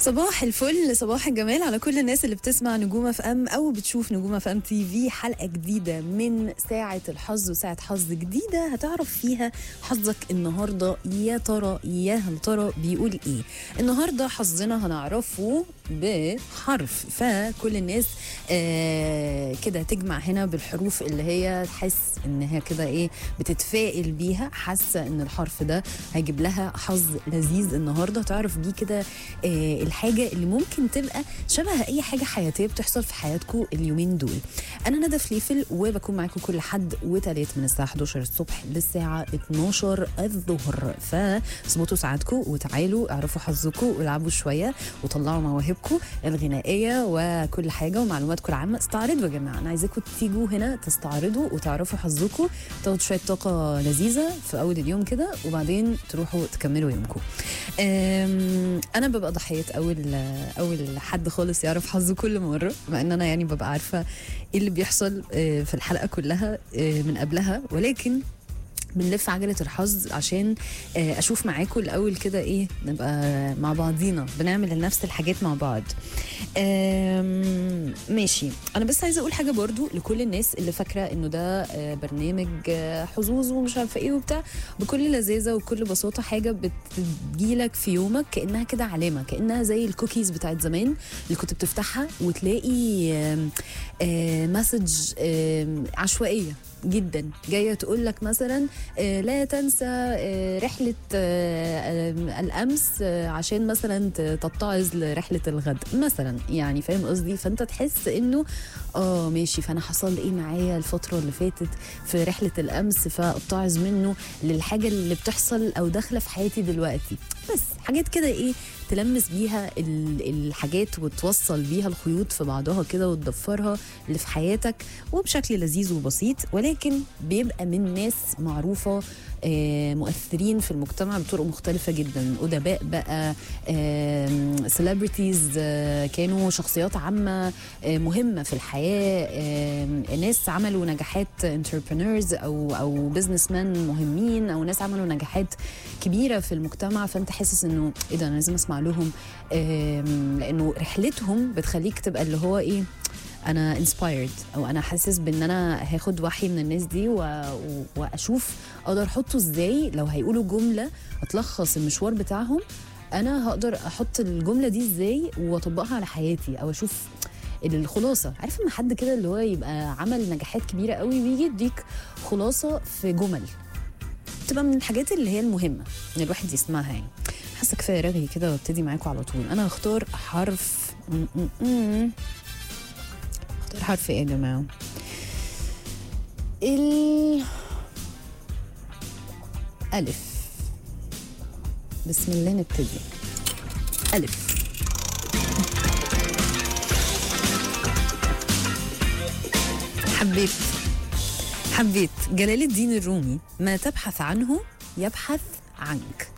صباح الفل صباح الجمال على كل الناس اللي بتسمع نجوم اف ام او بتشوف نجوم اف ام تي في حلقه جديده من ساعه الحظ وساعه حظ جديده هتعرف فيها حظك النهارده يا ترى يا هل ترى بيقول ايه النهارده حظنا هنعرفه بحرف فكل الناس آه كده تجمع هنا بالحروف اللي هي تحس انها كده ايه بتتفائل بيها حاسه ان الحرف ده هيجيب لها حظ لذيذ النهارده تعرف بيه كده آه الحاجه اللي ممكن تبقى شبه اي حاجه حياتيه بتحصل في حياتكم اليومين دول انا ندى فليفل وبكون معاكم كل حد وتلات من الساعه 11 الصبح للساعه 12 الظهر فاظبطوا ساعاتكم وتعالوا اعرفوا حظكم والعبوا شويه وطلعوا مواهبكم الغنائيه وكل حاجه ومعلوماتكم العامه استعرضوا يا جماعه انا عايزاكم تيجوا هنا تستعرضوا وتعرفوا حظكم تاخدوا شويه طاقه لذيذه في اول اليوم كده وبعدين تروحوا تكملوا يومكم أم، انا ببقى ضحيه اول اول حد خالص يعرف حظه كل مره مع ان انا يعني ببقى عارفه ايه اللي بيحصل آه، في الحلقه كلها آه، من قبلها ولكن بنلف عجلة الحظ عشان آه، أشوف معاكم الأول كده إيه نبقى مع بعضينا بنعمل نفس الحاجات مع بعض آم، ماشي أنا بس عايزة أقول حاجة برضو لكل الناس اللي فاكرة إنه ده آه، برنامج آه، حظوظ ومش عارفة إيه وبتاع بكل لذاذة وكل بساطة حاجة بتجيلك في يومك كأنها كده علامة كأنها زي الكوكيز بتاعت زمان اللي كنت بتفتحها وتلاقي آم، آه، مسج آم، عشوائية جدا جايه تقول لك مثلا آه، لا تنسى آه، رحله آه، آه، الامس آه، عشان مثلا ت- تتعظ لرحله الغد مثلا يعني فاهم قصدي فانت تحس انه اه ماشي فانا حصل ايه معايا الفتره اللي فاتت في رحله الامس فاتعظ منه للحاجه اللي بتحصل او داخله في حياتي دلوقتي بس حاجات كده ايه تلمس بيها ال- الحاجات وتوصل بيها الخيوط في بعضها كده وتضفرها اللي في حياتك وبشكل لذيذ وبسيط ولكن بيبقى من ناس معروفه آه، مؤثرين في المجتمع بطرق مختلفة جدا أدباء بقى سيلبرتيز كانوا شخصيات عامة آه، مهمة في الحياة آه، ناس عملوا نجاحات انتربرينورز أو أو بزنس مان مهمين أو ناس عملوا نجاحات كبيرة في المجتمع فأنت حاسس إنه إيه ده أنا لازم أسمع لهم آم، لأنه رحلتهم بتخليك تبقى اللي هو إيه انا انسبايرد او انا حاسس بان انا هاخد وحي من الناس دي و... و... واشوف اقدر احطه ازاي لو هيقولوا جمله هتلخص المشوار بتاعهم انا هقدر احط الجمله دي ازاي واطبقها على حياتي او اشوف الخلاصه عارف لما حد كده اللي هو يبقى عمل نجاحات كبيره قوي ويجي يديك خلاصه في جمل تبقى من الحاجات اللي هي المهمه ان الواحد يسمعها يعني حاسه كفايه رغي كده وابتدي معاكم على طول انا هختار حرف م- م- م. اختار حرف ايه يا جماعه ال ألف بسم الله نبتدي ألف حبيت حبيت جلال الدين الرومي ما تبحث عنه يبحث عنك